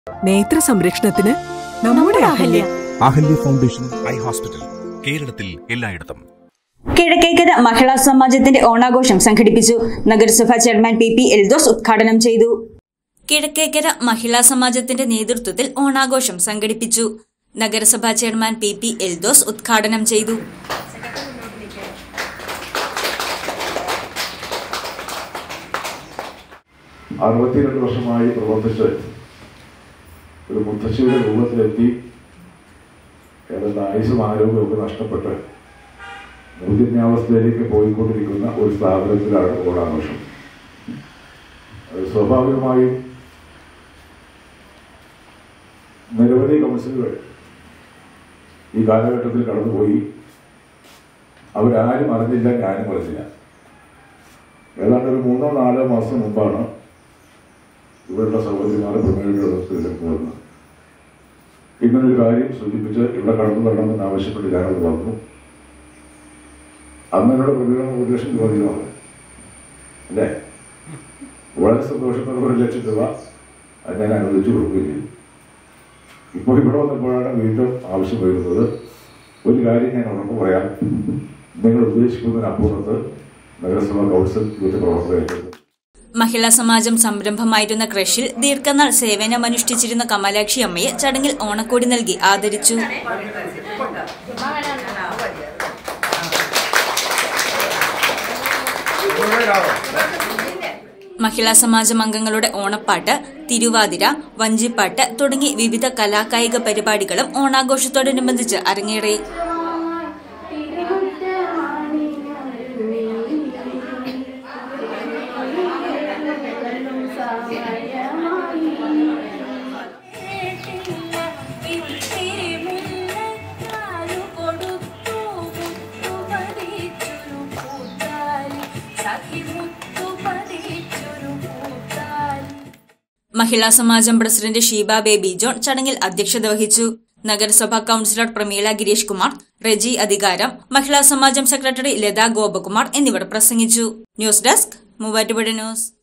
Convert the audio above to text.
നേത്ര സംരക്ഷണത്തിന് നമ്മുടെ Ahalya Ahalya foundation eye hospital കേരളത്തിൽ എല്ലായിടത്തും കിഴക്കേക്കര മഹിളാ സമാജത്തിന്റെ ഓണാഘോഷം സംഘടിപ്പിച്ചു നഗരസഭാ ചെയർമാൻ പി പി എൽദോസ് ഉദ്ഘാടനം ചെയ്തു കിഴക്കേക്കര മഹിളാ സമാജത്തിന്റെ നേതൃത്വത്തിൽ ഓണാഘോഷം സംഘടിപ്പിച്ചു നഗരസഭാ ചെയർമാൻ പി പി എൽദോസ് ഉദ്ഘാടനം ചെയ്തു അറുപത്തിരണ്ട് വർഷമായി പ്രവർത്തിച്ച് ഒരു മുത്തശ്ശിയുടെ രൂപത്തിലെത്തി ഏതാണ്ട് ആയുസും ആരോഗ്യമൊക്കെ നഷ്ടപ്പെട്ട് മൂല്യന്യാവസ്ഥയിലേക്ക് പോയിക്കൊണ്ടിരിക്കുന്ന ഒരു സ്ഥാപനത്തിലാണ് ഓണാഘോഷം അത് സ്വാഭാവികമായും നിരവധി കൗൺസിലുകൾ ഈ കാലഘട്ടത്തിൽ കടന്നുപോയി അവരാരും അറിഞ്ഞില്ല ഞാനും അറിഞ്ഞില്ല ഏതാണ്ട് ഒരു മൂന്നോ നാലോ മാസം മുമ്പാണ് ഇവരുടെ സഹോദരിമാരെ പ്രമേയങ്ങളുടെ സ്ത്രീകൾക്ക് വന്നത് ഇങ്ങനൊരു കാര്യം സൂചിപ്പിച്ച് ഇവിടെ കടന്നു വരണമെന്ന് ആവശ്യപ്പെട്ട് ഞാനത് വന്നു അന്നോട് പ്രതികരണം ഒരു ലക്ഷം രൂപ അധികമാണ് അല്ലേ വളരെ സന്തോഷത്തോടെ ഒരു ലക്ഷം രൂപ അത് ഞാൻ അനുവദിച്ചു കൊടുക്കുകയും ചെയ്തു ഇപ്പോൾ ഇവിടെ വന്നപ്പോഴാണ് വീണ്ടും ആവശ്യം വരുന്നത് ഒരു കാര്യം ഞാൻ ഉറപ്പ് പറയാം നിങ്ങൾ ഉദ്ദേശിക്കുന്നതിനപ്പുറത്ത് നഗരസഭാ കൗൺസിൽ യൂത്ത് പ്രവർത്തകർ മഹിളാ സമാജം സംരംഭമായിരുന്ന ക്രഷിൽ ദീർഘനാൾ സേവനമനുഷ്ഠിച്ചിരുന്ന കമലാക്ഷി അമ്മയെ ചടങ്ങിൽ ഓണക്കോടി നൽകി ആദരിച്ചു മഹിളാ സമാജം അംഗങ്ങളുടെ ഓണപ്പാട്ട് തിരുവാതിര വഞ്ചിപ്പാട്ട് തുടങ്ങി വിവിധ കലാകായിക പരിപാടികളും ഓണാഘോഷത്തോടനുബന്ധിച്ച് അരങ്ങേറി മഹിളാ സമാജം പ്രസിഡന്റ് ഷീബ ബേബി ജോൺ ചടങ്ങിൽ അധ്യക്ഷത വഹിച്ചു നഗരസഭാ കൌൺസിലർ പ്രമീള ഗിരീഷ് കുമാർ റെജി അധികാരം മഹിളാ സമാജം സെക്രട്ടറി ലത ഗോപകുമാർ എന്നിവർ പ്രസംഗിച്ചു ന്യൂസ് ഡെസ്ക് മൂവാറ്റുപുഴ ന്യൂസ്